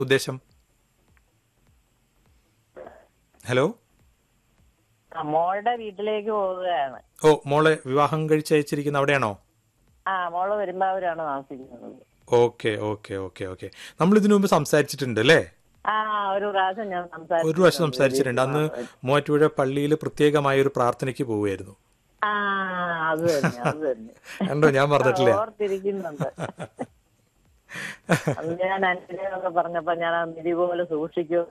ഉദ്ദേശം ഹലോ ആ, മോളുടെ വീട്ടിലേക്ക് പോവുകയാണ് ഓ മോളെ വിവാഹം കഴിച്ചയച്ചിരിക്കുന്ന അവിടെയാണോ ആ മോള് പെരുമ്പാവൂരാണ് താമസിക്കുന്നത് ഓക്കെ ഓക്കെ ഓക്കെ ഓക്കെ നമ്മൾ ഇതിനു മുമ്പ് സംസാരിച്ചിട്ടുണ്ട് അല്ലേ ആ ഒരു പ്രാവശ്യം ഞാൻ സംസാരിച്ചു ഒരു പ്രാവശ്യം സംസാരിച്ചിട്ടുണ്ട് അന്ന് മൂവാറ്റുപുഴ പള്ളിയിൽ പ്രത്യേകമായ ഒരു പ്രാർത്ഥനയ്ക്ക് പോവുമായിരുന്നു ആ അത് തന്നെ അത് തന്നെ കണ്ടോ ഞാൻ പറഞ്ഞിട്ടില്ല ഓർത്തിരിക്കുന്നുണ്ട് അത് ഞാൻ അനുഗ്രഹമൊക്കെ പറഞ്ഞപ്പോ ഞാൻ ആ നിധി പോലെ സൂക്ഷിക്കും